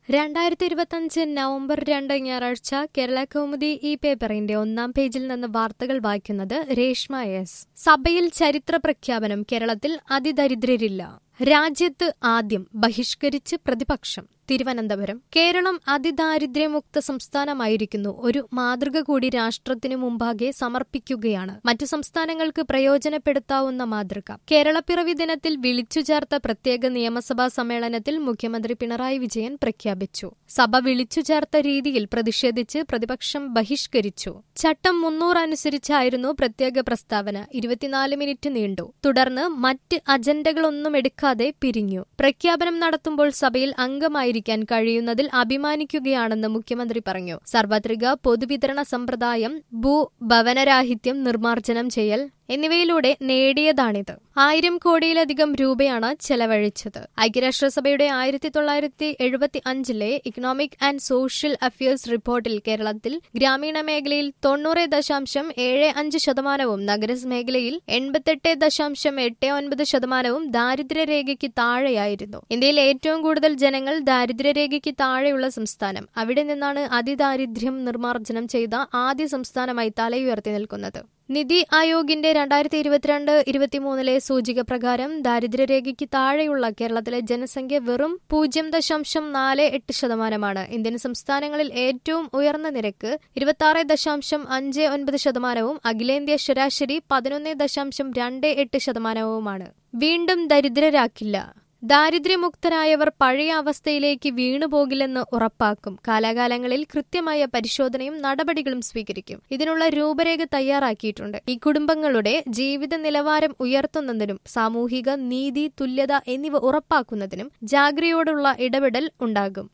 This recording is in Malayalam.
രണ്ടായിരത്തി ഇരുപത്തഞ്ച് നവംബർ രണ്ട് ഞായറാഴ്ച കേരള കൗമുദി ഈ പേപ്പറിന്റെ ഒന്നാം പേജിൽ നിന്ന് വാർത്തകൾ വായിക്കുന്നത് രേഷ്മ എസ് സഭയിൽ ചരിത്ര പ്രഖ്യാപനം കേരളത്തിൽ അതിദരിദ്രരില്ല രാജ്യത്ത് ആദ്യം ബഹിഷ്കരിച്ച് പ്രതിപക്ഷം തിരുവനന്തപുരം കേരളം അതിദാരിദ്ര്യമുക്ത സംസ്ഥാനമായിരിക്കുന്നു ഒരു മാതൃക കൂടി രാഷ്ട്രത്തിനു മുമ്പാകെ സമർപ്പിക്കുകയാണ് മറ്റു സംസ്ഥാനങ്ങൾക്ക് പ്രയോജനപ്പെടുത്താവുന്ന മാതൃക കേരളപ്പിറവി ദിനത്തിൽ വിളിച്ചു ചേർത്ത പ്രത്യേക നിയമസഭാ സമ്മേളനത്തിൽ മുഖ്യമന്ത്രി പിണറായി വിജയൻ പ്രഖ്യാപിച്ചു സഭ വിളിച്ചു ചേർത്ത രീതിയിൽ പ്രതിഷേധിച്ച് പ്രതിപക്ഷം ബഹിഷ്കരിച്ചു ചട്ടം മുന്നൂറ് അനുസരിച്ചായിരുന്നു പ്രത്യേക പ്രസ്താവന ഇരുപത്തിനാല് മിനിറ്റ് നീണ്ടു തുടർന്ന് മറ്റ് അജണ്ടകളൊന്നും എടുക്കാതെ പിരിഞ്ഞു പ്രഖ്യാപനം നടത്തുമ്പോൾ സഭയിൽ അംഗമായിരിക്കും ഇരിക്കാൻ കഴിയുന്നതിൽ അഭിമാനിക്കുകയാണെന്ന് മുഖ്യമന്ത്രി പറഞ്ഞു സാർവത്രിക പൊതുവിതരണ സമ്പ്രദായം ഭൂ ഭവനരാഹിത്യം നിർമ്മാർജ്ജനം ചെയ്യൽ എന്നിവയിലൂടെ നേടിയതാണിത് ആയിരം കോടിയിലധികം രൂപയാണ് ചെലവഴിച്ചത് ഐക്യരാഷ്ട്രസഭയുടെ ആയിരത്തി തൊള്ളായിരത്തി എഴുപത്തി അഞ്ചിലെ ഇക്കണോമിക് ആൻഡ് സോഷ്യൽ അഫയേഴ്സ് റിപ്പോർട്ടിൽ കേരളത്തിൽ ഗ്രാമീണ മേഖലയിൽ തൊണ്ണൂറ് ദശാംശം ഏഴ് അഞ്ച് ശതമാനവും നഗരമേഖലയിൽ എൺപത്തെട്ട് ദശാംശം എട്ട് ഒൻപത് ശതമാനവും ദാരിദ്ര്യരേഖയ്ക്ക് താഴെയായിരുന്നു ഇന്ത്യയിൽ ഏറ്റവും കൂടുതൽ ജനങ്ങൾ ദാരിദ്ര്യരേഖയ്ക്ക് താഴെയുള്ള സംസ്ഥാനം അവിടെ നിന്നാണ് അതിദാരിദ്ര്യം നിർമ്മാർജ്ജനം ചെയ്ത ആദ്യ സംസ്ഥാനമായി തലയുയർത്തി നിൽക്കുന്നത് നിതി ആയോഗിന്റെ രണ്ടായിരത്തി ഇരുപത്തിരണ്ട് ഇരുപത്തിമൂന്നിലെ സൂചിക പ്രകാരം ദാരിദ്ര്യരേഖയ്ക്ക് താഴെയുള്ള കേരളത്തിലെ ജനസംഖ്യ വെറും പൂജ്യം ദശാംശം നാല് എട്ട് ശതമാനമാണ് ഇന്ത്യൻ സംസ്ഥാനങ്ങളിൽ ഏറ്റവും ഉയർന്ന നിരക്ക് ഇരുപത്തി ദശാംശം അഞ്ച് ഒൻപത് ശതമാനവും അഖിലേന്ത്യാ ശരാശരി പതിനൊന്ന് ദശാംശം രണ്ട് എട്ട് ശതമാനവുമാണ് വീണ്ടും ദരിദ്രരാക്കില്ല ദാരിദ്ര്യമുക്തരായവർ പഴയ അവസ്ഥയിലേക്ക് വീണുപോകില്ലെന്ന് ഉറപ്പാക്കും കാലാകാലങ്ങളിൽ കൃത്യമായ പരിശോധനയും നടപടികളും സ്വീകരിക്കും ഇതിനുള്ള രൂപരേഖ തയ്യാറാക്കിയിട്ടുണ്ട് ഈ കുടുംബങ്ങളുടെ ജീവിത നിലവാരം ഉയർത്തുന്നതിനും സാമൂഹിക നീതി തുല്യത എന്നിവ ഉറപ്പാക്കുന്നതിനും ജാഗ്രതയോടുള്ള ഇടപെടൽ ഉണ്ടാകും